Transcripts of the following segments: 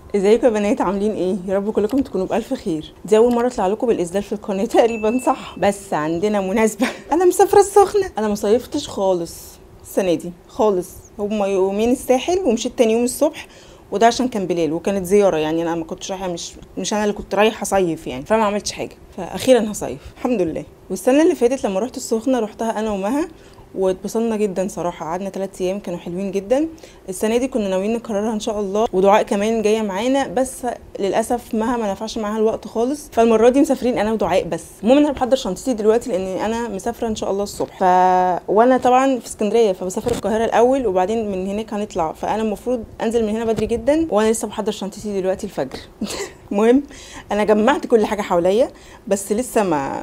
ازيكم يا بنات عاملين ايه يا رب كلكم تكونوا بالف خير دي اول مره اطلع لكم بالاسدال في القناه تقريبا صح بس عندنا مناسبه انا مسافره السخنه انا ما صيفتش خالص السنه دي خالص هما يومين الساحل ومشيت تاني يوم الصبح وده عشان كان بليل وكانت زياره يعني انا ما كنتش رايحه مش مش انا اللي كنت رايحه اصيف يعني فما عملتش حاجه فاخيرا هصيف الحمد لله والسنه اللي فاتت لما رحت السخنه رحتها انا ومها واتبسطنا جدا صراحه قعدنا ثلاث ايام كانوا حلوين جدا السنه دي كنا ناويين نكررها ان شاء الله ودعاء كمان جايه معانا بس للاسف مها ما نفعش معاها الوقت خالص فالمره دي مسافرين انا ودعاء بس المهم انا بحضر شنطتي دلوقتي لان انا مسافره ان شاء الله الصبح ف وانا طبعا في اسكندريه فبسافر القاهره الاول وبعدين من هناك هنطلع فانا المفروض انزل من هنا بدري جدا وانا لسه بحضر شنطتي دلوقتي الفجر المهم انا جمعت كل حاجه حواليا بس لسه ما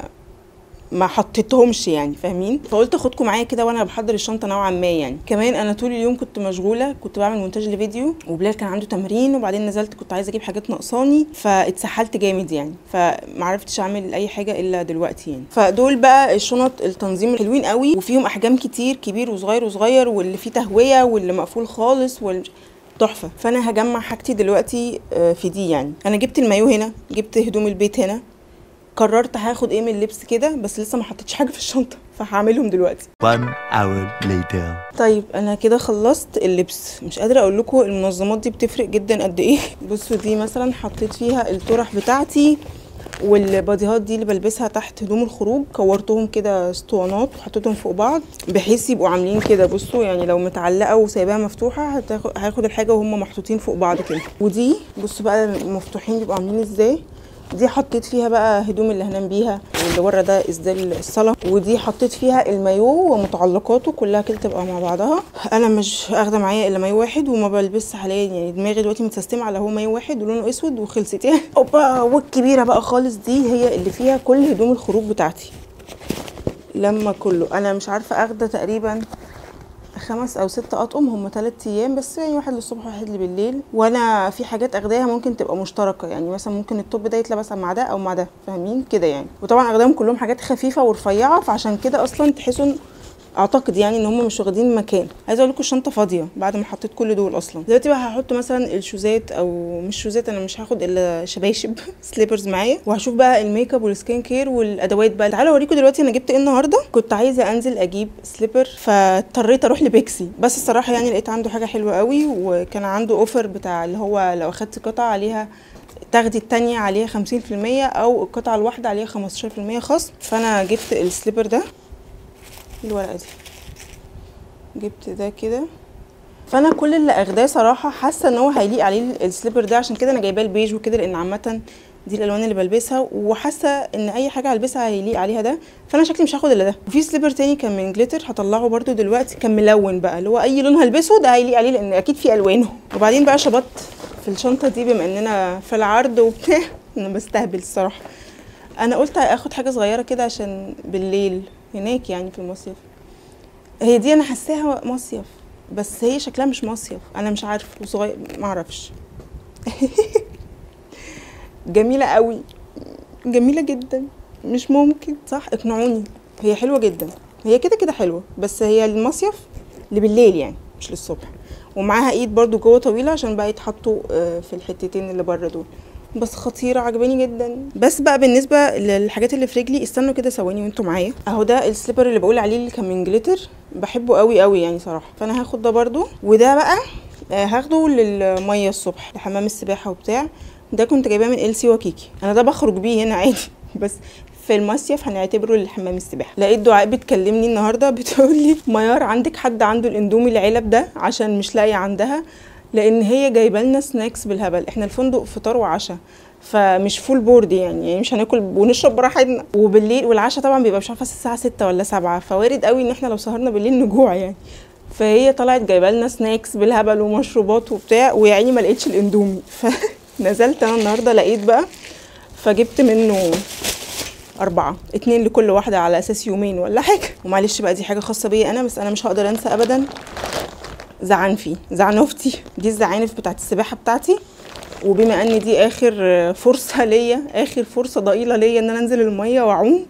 ما حطيتهمش يعني فاهمين فقلت اخدكم معايا كده وانا بحضر الشنطه نوعا ما يعني كمان انا طول اليوم كنت مشغوله كنت بعمل مونتاج لفيديو وبلال كان عنده تمرين وبعدين نزلت كنت عايزه اجيب حاجات ناقصاني فاتسحلت جامد يعني فمعرفتش اعمل اي حاجه الا دلوقتي يعني فدول بقى الشنط التنظيم حلوين قوي وفيهم احجام كتير كبير وصغير وصغير واللي فيه تهويه واللي مقفول خالص وال... تحفه فانا هجمع حاجتي دلوقتي آه، في دي يعني انا جبت المايو هنا جبت هدوم البيت هنا قررت هاخد ايه من اللبس كده بس لسه ما حطيتش حاجه في الشنطه فهعملهم دلوقتي One hour later. طيب انا كده خلصت اللبس مش قادره اقول لكم المنظمات دي بتفرق جدا قد ايه بصوا دي مثلا حطيت فيها الطرح بتاعتي والباديهات دي اللي بلبسها تحت هدوم الخروج كورتهم كده اسطوانات وحطيتهم فوق بعض بحيث يبقوا عاملين كده بصوا يعني لو متعلقه وسايباها مفتوحه هتاخد هاخد الحاجه وهم محطوطين فوق بعض كده ودي بصوا بقى مفتوحين يبقوا عاملين ازاي دي حطيت فيها بقى هدوم اللي هنام بيها واللي ورا ده اسدال الصلاه ودي حطيت فيها المايو ومتعلقاته كلها كده تبقى مع بعضها انا مش اخده معايا الا مايو واحد وما بلبسش حاليا يعني دماغي دلوقتي متسيستمه على هو مايو واحد ولونه اسود وخلصت يعني اوبا والكبيره بقى خالص دي هي اللي فيها كل هدوم الخروج بتاعتي لما كله انا مش عارفه اخده تقريبا خمس او ست اطقم هم ثلاث ايام بس يعني واحد للصبح وواحد بالليل وانا في حاجات اخداها ممكن تبقى مشتركه يعني مثلا ممكن التوب ده يتلبس مع ده او مع ده فاهمين كده يعني وطبعا اخداهم كلهم حاجات خفيفه ورفيعه فعشان كده اصلا تحسوا اعتقد يعني ان هم مش واخدين مكان عايزه اقول لكم الشنطه فاضيه بعد ما حطيت كل دول اصلا دلوقتي بقى هحط مثلا الشوزات او مش شوزات انا مش هاخد الا شباشب سليبرز معايا وهشوف بقى الميك اب والسكين كير والادوات بقى تعالوا اوريكم دلوقتي انا جبت ايه النهارده كنت عايزه انزل اجيب سليبر فاضطريت اروح لبيكسي بس الصراحه يعني لقيت عنده حاجه حلوه قوي وكان عنده اوفر بتاع اللي هو لو اخدت قطعه عليها تاخدي التانية عليها خمسين في المية أو القطعة الواحدة عليها خمستاشر في المية خصم فأنا جبت السليبر ده الورقة دي جبت ده كده فانا كل اللي اخداه صراحه حاسه ان هو هيليق عليه السليبر ده عشان كده انا جايباه البيج وكده لان عامه دي الالوان اللي بلبسها وحاسه ان اي حاجه هلبسها هيليق عليها ده فانا شكلي مش هاخد الا ده وفي سليبر تاني كان من جليتر هطلعه برده دلوقتي كان ملون بقى اللي هو اي لون هلبسه ده هيليق عليه لان اكيد في الوانه وبعدين بقى شبطت في الشنطه دي بما اننا في العرض وبتاع انا بستهبل الصراحه انا قلت اخد حاجه صغيره كده عشان بالليل هناك يعني في المصيف هي دي انا حاساها مصيف بس هي شكلها مش مصيف انا مش عارفه وصغير ما اعرفش جميله قوي جميله جدا مش ممكن صح اقنعوني هي حلوه جدا هي كده كده حلوه بس هي المصيف اللي بالليل يعني مش للصبح ومعاها ايد برضو جوه طويله عشان بقى يتحطوا آه، في الحتتين اللي بره دول بس خطيرة عجباني جدا بس بقى بالنسبة للحاجات اللي في رجلي استنوا كده ثواني وانتوا معايا اهو ده السليبر اللي بقول عليه اللي كان من جليتر بحبه قوي قوي يعني صراحة فانا هاخد ده برضو وده بقى آه، هاخده للمية الصبح لحمام السباحة وبتاع ده كنت جايباه من السي وكيكي انا ده بخرج بيه هنا عادي بس في المصيف هنعتبره لحمام السباحه لقيت دعاء بتكلمني النهارده بتقول لي ميار عندك حد عنده الاندومي العلب ده عشان مش لاقيه عندها لان هي جايبه لنا سناكس بالهبل احنا الفندق فطار وعشاء فمش فول بورد يعني, يعني مش هناكل ونشرب براحتنا وبالليل والعشاء طبعا بيبقى مش عارفه الساعه 6 ولا 7 فوارد قوي ان احنا لو سهرنا بالليل نجوع يعني فهي طلعت جايبه لنا سناكس بالهبل ومشروبات وبتاع ويا عيني ما لقيتش الاندومي فنزلت انا النهارده لقيت بقى فجبت منه أربعة اتنين لكل واحدة على أساس يومين ولا حاجة ومعلش بقى دي حاجة خاصة بيا أنا بس أنا مش هقدر أنسى أبدا زعنفي زعنفتي دي الزعانف بتاعت السباحة بتاعتي وبما ان دي اخر فرصه ليا اخر فرصه ضئيله ليا ان انا انزل الميه واعوم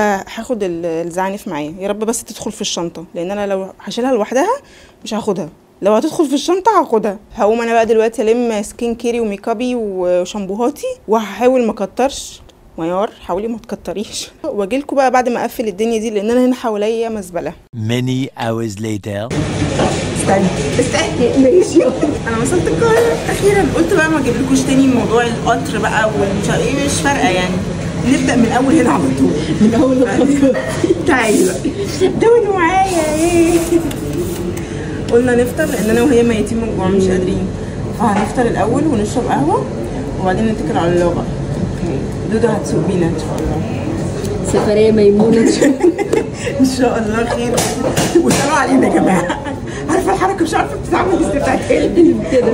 فهاخد ال- الزعانف معايا يا رب بس تدخل في الشنطه لان انا لو هشيلها لوحدها مش هاخدها لو هتدخل في الشنطه هاخدها هقوم انا بقى دلوقتي الم سكين كيري وميك ابي وشامبوهاتي وهحاول ما اكترش ميار حاولي ما تكتريش واجيلكوا بقى بعد ما اقفل الدنيا دي لان انا هنا حواليا مزبله Many hours later. استني استني ماشي انا وصلت القاهره اخيرا قلت بقى ما اجيبلكوش تاني موضوع القطر بقى والمش ايه مش فارقه يعني نبدا من اول هنا على طول من اول تعالي بقى دوني معايا ايه قلنا نفطر لان انا وهي ميتين من الجوع مش قادرين فهنفطر الاول ونشرب قهوه وبعدين نتكل على الله بقى اوكي دودو هتسوق بينا ان شاء الله سفرية ميمونة ان شاء الله خير وسلام علينا يا جماعه عارفه الحركه مش عارفه بتتعمل ازاي بتاعت ايه كده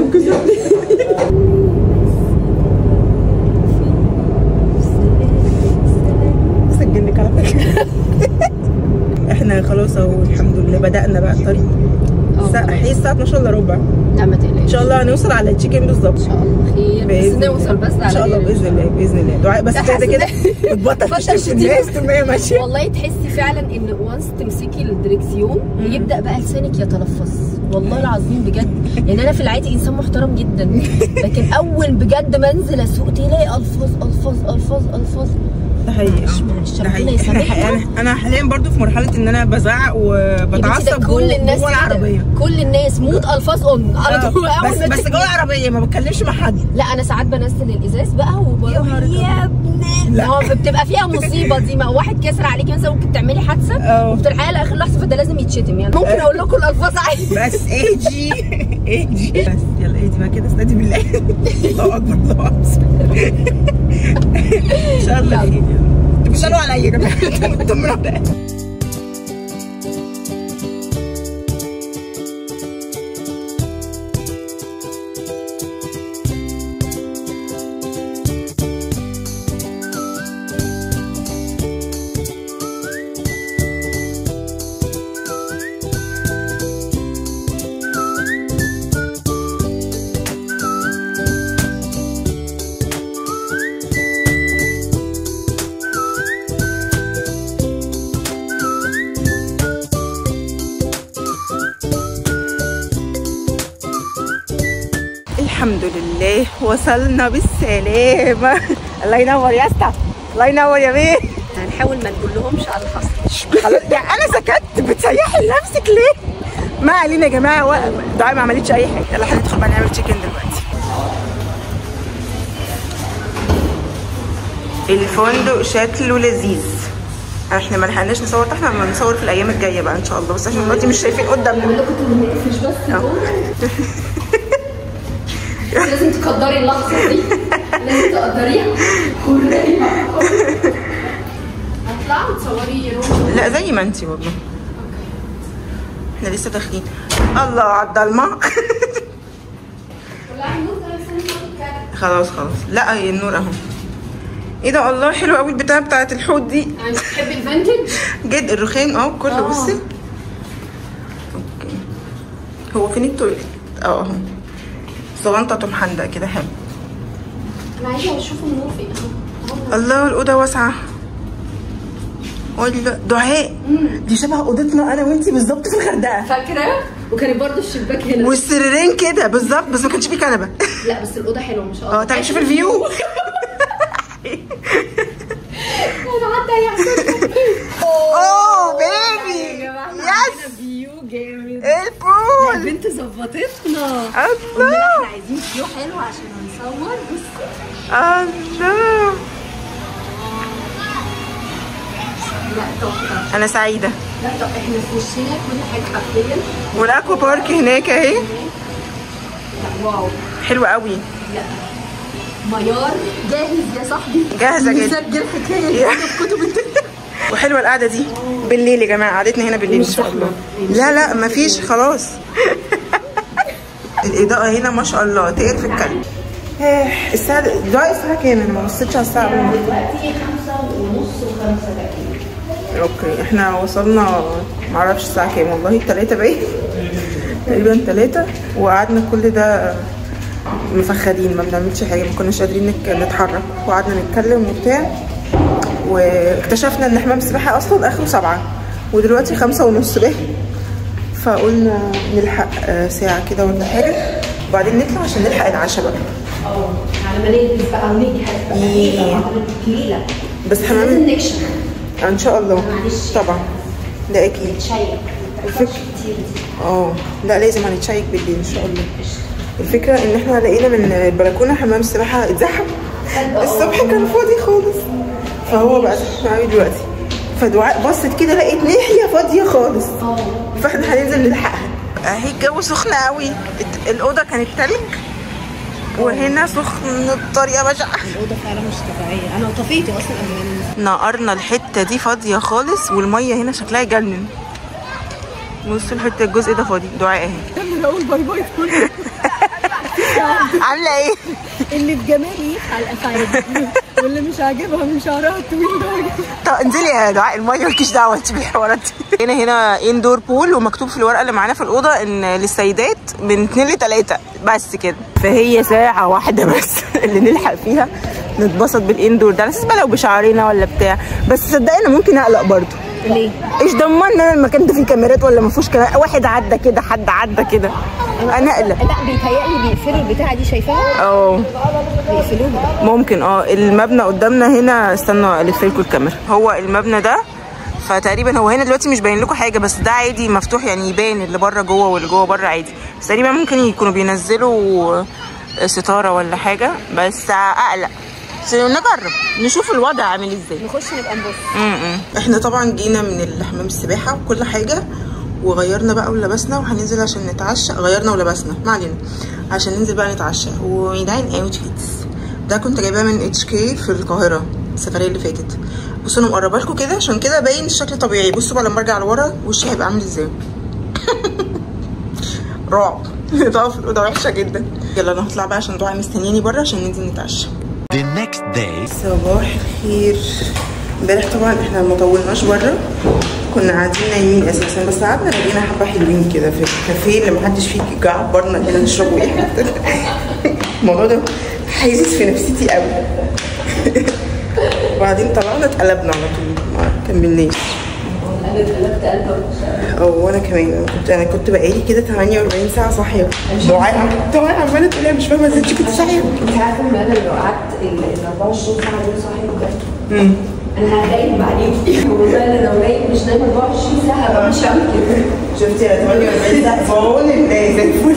سجل لك على فكره احنا خلاص اهو الحمد لله بدانا بقى الطريق الساعه هي الساعه 12 الا ربع لا ما تقلقش ان شاء الله هنوصل على التشيكن بالظبط ان شاء الله خير بس بإذن نوصل بس على ان شاء الله خير. باذن الله باذن الله دعاء بس حاسة كده كده إن- بتبطل بطل تشتم في تشتم. الناس طول ما هي ماشيه والله تحسي فعلا ان وانس تمسكي الدريكسيون يبدا بقى لسانك يتنفس والله العظيم بجد يعني انا في العادي انسان محترم جدا لكن اول بجد ما انزل اسوق تلاقي الفاظ الفاظ الفاظ الفاظ ده حقيقي معلش، آه. معلش، ده ربنا حقيقي. يسامحنا. انا انا حاليا برضو في مرحله ان انا بزعق يا بنتي ده وبتعصب كل جوه الناس جوه كده. العربيه كل الناس مود الفاظ اون على آه، طول أول بس ما بس تيجي. جوه العربيه ما بتكلمش مع حد لا انا ساعات بنزل الازاز بقى وبروح نهار يا ابني لا. هو بتبقى فيها مصيبه دي ما واحد كسر عليكي مثلا ممكن تعملي حادثه اه. وبتلحقي لاخر لحظه فده لازم يتشتم يعني ممكن اقول لكم الالفاظ عادي بس ايجي ايجي بس يلا ايدي بقى كده استهدي بالله الله اكبر الله اكبر ان شاء الله خير بيسالوا عليا يا جماعه طمنوا عليا الحمد لله وصلنا بالسلامة الله ينور يا اسطى الله ينور يا بيه هنحاول ما نقولهمش على الحصر خلاص يعني انا سكت بتسيحي لنفسك ليه؟ ما علينا يا جماعه و... دعاء ما عملتش اي حاجه يلا هندخل بقى نعمل تشيكن دلوقتي الفندق شكله لذيذ احنا ما لحقناش نصور احنا لما نصور في الايام الجايه بقى ان شاء الله بس عشان دلوقتي مش شايفين قدامنا مش بس لازم تقدري اللحظه دي لازم تقدريها حريه هتطلعي تصوري روح لا زي ما انتي والله احنا لسه داخلين الله على الضلمه خلاص خلاص لا هي النور اهو ايه ده الله حلو قوي البتاعه بتاعت الحوت دي يعني بتحبي الفانتج جد الرخام اهو كله آه. بصي اوكي هو فين التويليت اه اهو صغنطة محندق كده حلو انا عايزه اشوف النور فين أهو. الله الأوضة واسعة ولا دعاء دي شبه أوضتنا أنا وأنتي بالظبط في الغردقة فاكره وكانت برضو الشباك هنا والسريرين كده بالظبط بس ما كانش فيه كنبة لا بس الاوضه حلوه ما شاء الله اه تعالي شوف الفيو انا قعدت احسن اوه بيبي يس فيو جامد البول البنت ظبطتنا قلنا الله احنا عايزين فيو حلو عشان هنصور بصي الله لا تحفه أنا سعيدة لا طب احنا في وشنا كل حاجه حرفيا والأكوا بارك هناك أهي لا، واو حلوة قوي لا ميار جاهز يا صاحبي جاهزة جدا. نسجل حكايه في كتب الدنيا وحلوه القعده دي بالليل يا جماعه قعدتنا هنا بالليل ان شاء الله لا لا مفيش خلاص الاضاءه هنا ما شاء الله تقل في الكلب آه، الساعه دلوقتي الساعه كام انا ما بصيتش على الساعه دلوقتي خمسة ونص وخمسة تقريبا اوكي احنا وصلنا معرفش الساعه كام والله التلاتة باين تقريبا تلاتة وقعدنا كل ده مفخدين ما بنعملش حاجه ما كناش قادرين نك- نتحرك وقعدنا نتكلم وبتاع واكتشفنا ان حمام السباحه اصلا اخره سبعة ودلوقتي خمسة ونص باين فقلنا نلحق آه، ساعة كده ولا حاجة وبعدين نطلع عشان نلحق العشاء بقى اه على ما نلبس بقى ونجهز بقى إيه. ايه ليله بس لازم حمام نكشف ان شاء الله معلش. طبعا ده اكيد شيء الفكرة- كتير دي اه لا لازم هنتشيك بالليل ان شاء الله الفكرة ان احنا لقينا من البلكونة حمام السباحة اتزحم الصبح كان فاضي خالص فهو بقى زحمة قوي دلوقتي فدعاء بصت كده لقيت ناحية فاضية خالص اه فاحنا هننزل نلحقها اهي الجو سخن قوي الت- الأوضة كانت تلج وهنا سخن بطريقة بشعة الاوضه فعلا مش طبيعيه انا طفيتي اصلا قبل ما ننزل. نقرنا الحتة دي فاضية خالص والمية هنا شكلها يجنن بصوا الحتة الجزء ده فاضي دعاء اهي اقول باي باي عاملة ايه؟ اللي بجمالي على الاسعاد واللي مش عاجبها من شعرها الطويل ده طب انزلي يا دعاء الميه مالكيش دعوه انت بالحوارات دي هنا هنا اندور بول ومكتوب في الورقه اللي معانا في الاوضه ان للسيدات من 2 ل 3 بس كده فهي ساعه واحده بس اللي نلحق فيها نتبسط بالاندور ده على اساس بقى لو بشعرنا ولا بتاع بس صدقني انا ممكن اقلق برضه ليه؟ ايش ضمن انا المكان ده فيه كاميرات ولا ما فيهوش كاميرات واحد عدى كده حد عدى كده انا اقلق لا بيتهيألي بيقفلوا البتاعه دي شايفاها؟ اه بيقفلوها ممكن اه المبنى قدامنا هنا استنوا الف لكم الكاميرا هو المبنى ده فتقريبا هو هنا دلوقتي مش باين لكم حاجه بس ده عادي مفتوح يعني يبان اللي بره جوه واللي جوه بره عادي بس تقريبا ممكن يكونوا بينزلوا ستاره ولا حاجه بس اقلق بس نجرب نشوف الوضع عامل ازاي نخش نبقى نبص م-م. احنا طبعا جينا من حمام السباحه وكل حاجه وغيرنا بقى ولبسنا وهننزل عشان نتعشى غيرنا ولبسنا ما علينا عشان ننزل بقى نتعشى وده الاوتفيتس ده كنت جايباه من اتش كي في القاهره السفريه اللي فاتت بصوا انا مقربه لكم كده عشان كده باين الشكل طبيعي بصوا بقى لما ارجع لورا وشي هيبقى عامل ازاي رعب الاضاءه في الاوضه وحشه جدا يلا انا هطلع بقى عشان دعاء مستنياني بره عشان ننزل نتعشى The next day. صباح الخير امبارح طبعا احنا ما طولناش بره كنا قاعدين نايمين اساسا بس قعدنا لقينا حبه حلوين كده في الكافيه اللي محدش فيه جه عبرنا هنا نشربوا ايه حتى الموضوع ده حيزز في نفسيتي قوي وبعدين طلعنا اتقلبنا على طول ما كملناش انا اتقلبت قلبك اه وانا كمان انا كنت انا كنت بقالي كده 48 ساعه صاحيه دعاء دعاء عماله تقول لي أنا مش فاهمه ازاي انت كنت صاحيه انت عارفه ان انا لو قعدت ال 24 ساعه دول صاحيه بجد انا هتضايق بعدين والله انا لو نايم مش نايم 24 ساعه هبقى مش هعمل كده شفتي يا 48 ساعه بعون الله زي الفل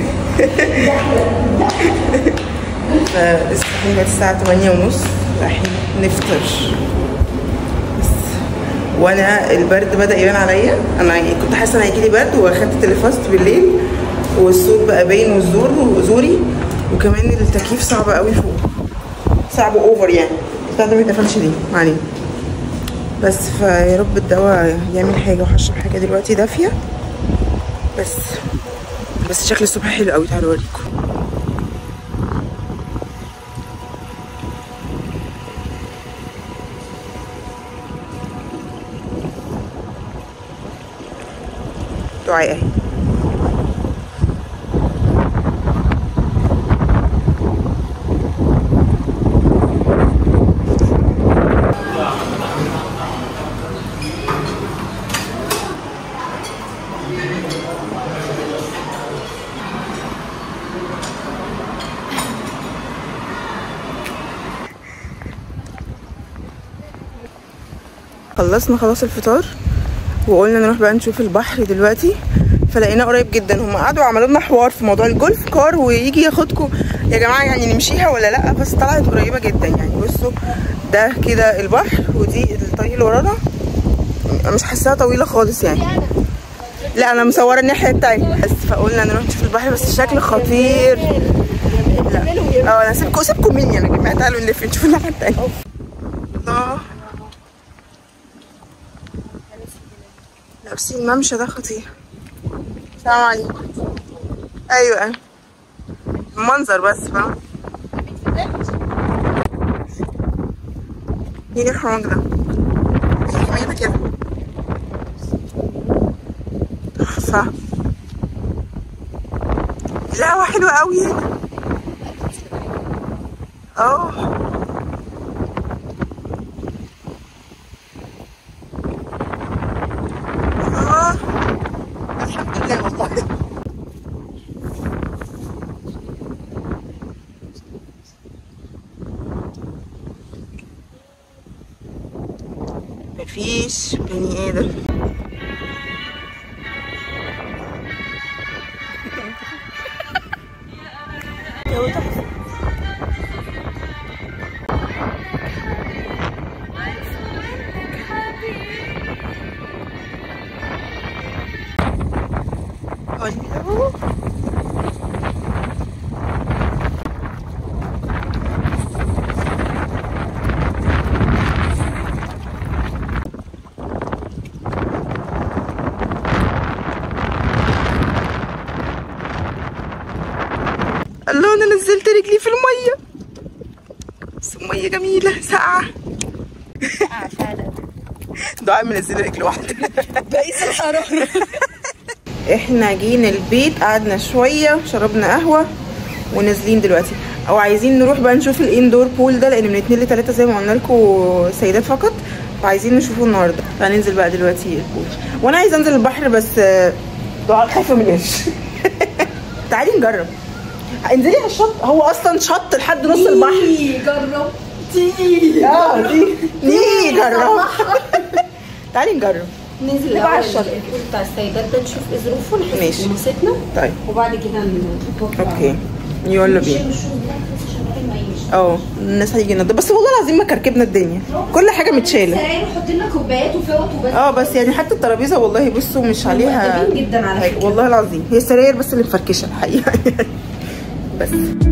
فلسه صاحيين بقت الساعة 8 ونص رايحين نفطر بس وانا البرد بدأ يبان عليا انا يعني كنت حاسة ان هيجيلي برد واخدت تليفاست بالليل والصوت بقى باين والزور وزوري وكمان التكييف صعب قوي فوق صعب اوفر يعني بتاع ده ما يتقفلش ليه ما علينا بس فيا رب الدواء يعمل حاجة وهشرب حاجة دلوقتي دافية بس بس شكل الصبح حلو قوي تعالوا اوريكم دعاء اهي خلصنا خلاص الفطار وقلنا نروح بقى نشوف البحر دلوقتي فلقيناه قريب جدا هم قعدوا عملوا لنا حوار في موضوع الجولف كار ويجي ياخدكم يا جماعه يعني نمشيها ولا لا بس طلعت قريبه جدا يعني بصوا ده كده البحر ودي الطريق اللي ورانا مش حاساها طويله خالص يعني لا انا مصوره الناحيه التانية بس فقلنا نروح نشوف البحر بس الشكل خطير لا اه انا سيبكم سيبكم مني انا جماعه تعالوا نلف نشوف الناحيه التانية الله نفسي الممشى ده خطير السلام عليكم ايوه ايوه المنظر بس فاهم ايه الحرام ده حماية كده تحفة لا هو حلو قوي هنا اه اه الحمد مفيش بني ادم جو تحفة الله الله انا نزلت رجلي في الميه بس الميه جميله ساقعه دعاء منزله رجل واحده بقيس الحراره احنا جينا البيت قعدنا شويه شربنا قهوه ونازلين دلوقتي او عايزين نروح بقى نشوف الاندور بول ده لان من 2 ل 3 زي ما قلنا لكم سيدات فقط فعايزين نشوفه النهارده فهننزل بقى دلوقتي البول وانا عايزه انزل البحر بس آه، دعاء خايفه من القرش تعالي نجرب انزلي على الشط هو اصلا شط لحد نص البحر جرب تيجي اه دي دي جرب تعالي نجرب ننزل نبقى على الاول الشط. البول بتاع السيدات ده نشوف ايه ظروفه نحس ماشي. بنوستنا طيب وبعد كده نتوكل على اوكي يلا بينا اه الناس هيجي ينضف بس والله العظيم ما كركبنا الدنيا كل حاجه متشاله سراير وحط لنا كوبايات وفوط وبس اه بس يعني حتى الترابيزه والله بصوا مش عليها مؤدبين جدا على حاجة. فكرة. والله العظيم هي السراير بس اللي مفركشه الحقيقه بس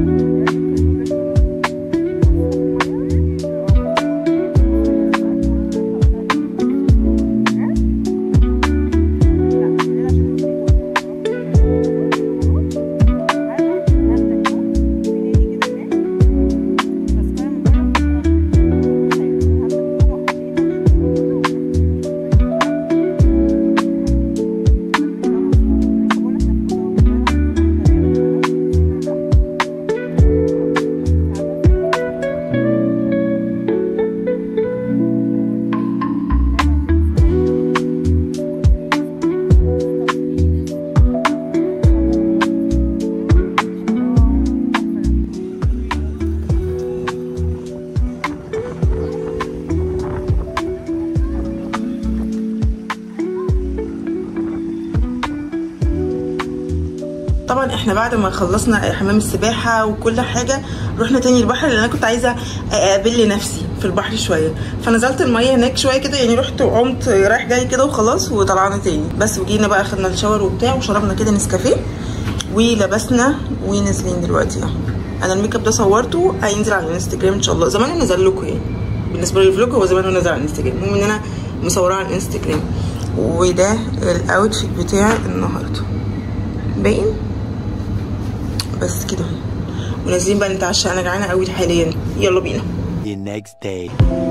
طبعا احنا بعد ما خلصنا حمام السباحه وكل حاجه رحنا تاني البحر لان انا كنت عايزه اقابل نفسي في البحر شويه فنزلت الميه هناك شويه كده يعني رحت وعمت رايح جاي كده وخلاص وطلعنا تاني بس وجينا بقى خدنا الشاور وبتاع وشربنا كده نسكافيه ولبسنا ونازلين دلوقتي اهو انا الميك اب ده صورته هينزل على الانستجرام ان شاء الله زمان نزل لكم يعني بالنسبه للفلوج هو زمان نزل على الانستجرام المهم ان انا مصوراه على الانستجرام وده الاوتفيت بتاع النهارده باين بس كده اهو ونازلين بقى نتعشى انا جعانه قوي حاليا يلا بينا The next day.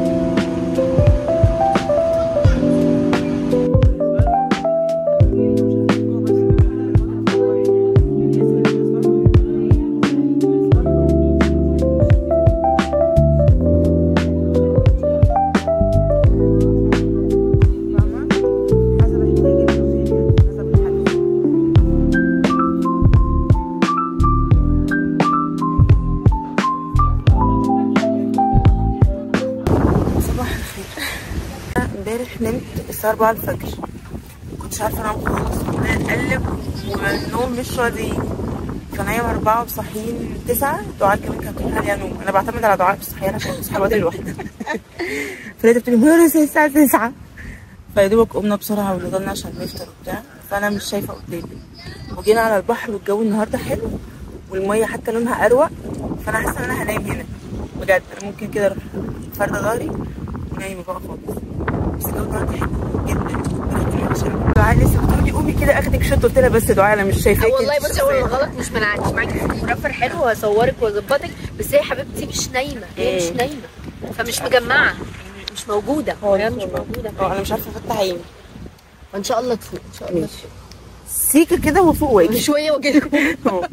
صباح الخير امبارح نمت الساعة 4 الفجر مكنتش عارفة انام خالص وعمالة اتقلب والنوم مش راضي فنايم أربعة وصاحيين تسعة دعاء كمان كانت بتقول لي انوم انا بعتمد على دعاء في الصحيان عشان تصحى بدري لوحدها فلقيتها بتقول لي "منى، لسه الساعة 9 فيا دوبك قمنا بسرعة ونضلنا عشان نفطر وبتاع فأنا مش شايفة قدامي وجينا على البحر والجو النهاردة حلو والمية حتى لونها أروق فأنا حاسة إن أنا هنام هنا بجد أنا ممكن كده أروح فاردة ظهري ونايمة بقى خالص بس الجو النهاردة حلو جدا دعاء لسه بتقول لي قومي كده اخدك شوت قلت لها بس دعاء انا مش شايفاكي والله انت بصي هو شايفاها. الغلط مش من عندي معاكي فوتوغرافر حلو هصورك واظبطك بس هي حبيبتي مش نايمه هي مش مم. نايمه فمش مجمعه مش موجوده هي مش موجوده اه انا مش عارفه افتح عيني وان شاء الله تفوق ان شاء الله ماشي. سيكه كده وفوق واجي شويه واجيلكم أهو.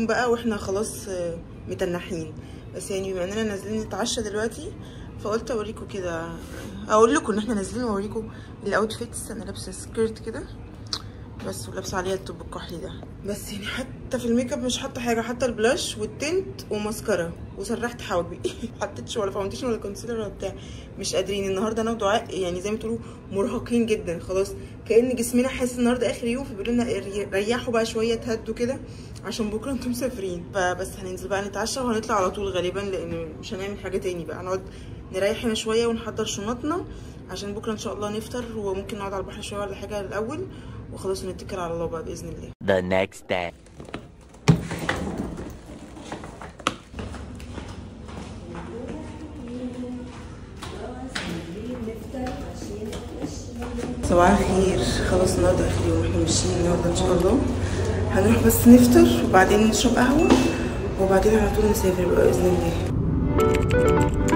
اوريكم بقى واحنا خلاص آه، متنحين بس يعني بما اننا نازلين نتعشى دلوقتي فقلت اوريكم كده اقول لكم ان احنا نازلين واوريكم الاوتفيتس انا لابسه سكيرت كده بس ولابسه عليها التوب الكحلي ده بس يعني حتى في الميك اب مش حاطه حاجه حتى البلاش والتنت وماسكارا وسرحت حواجبي حطيتش ولا فاونديشن ولا كونسيلر ولا بتاع مش قادرين النهارده انا ودعاء يعني زي ما تقولوا مرهقين جدا خلاص كان جسمنا حاسس النهارده اخر يوم فبيقولوا لنا ري- ريحوا بقى شويه تهدوا كده عشان بكره انتم مسافرين فبس هننزل بقى نتعشى وهنطلع على طول غالبا لان مش هنعمل حاجه تاني بقى هنقعد نريح هنا شويه ونحضر شنطنا عشان بكره ان شاء الله نفطر وممكن نقعد على البحر شويه ولا حاجه الاول وخلاص نتكل على الله بقى باذن الله The next day. صباح الخير خلاص النهارده اخر يوم احنا ماشيين النهارده ان شاء الله هنروح بس نفطر وبعدين نشرب قهوه وبعدين على طول نسافر بقى باذن الله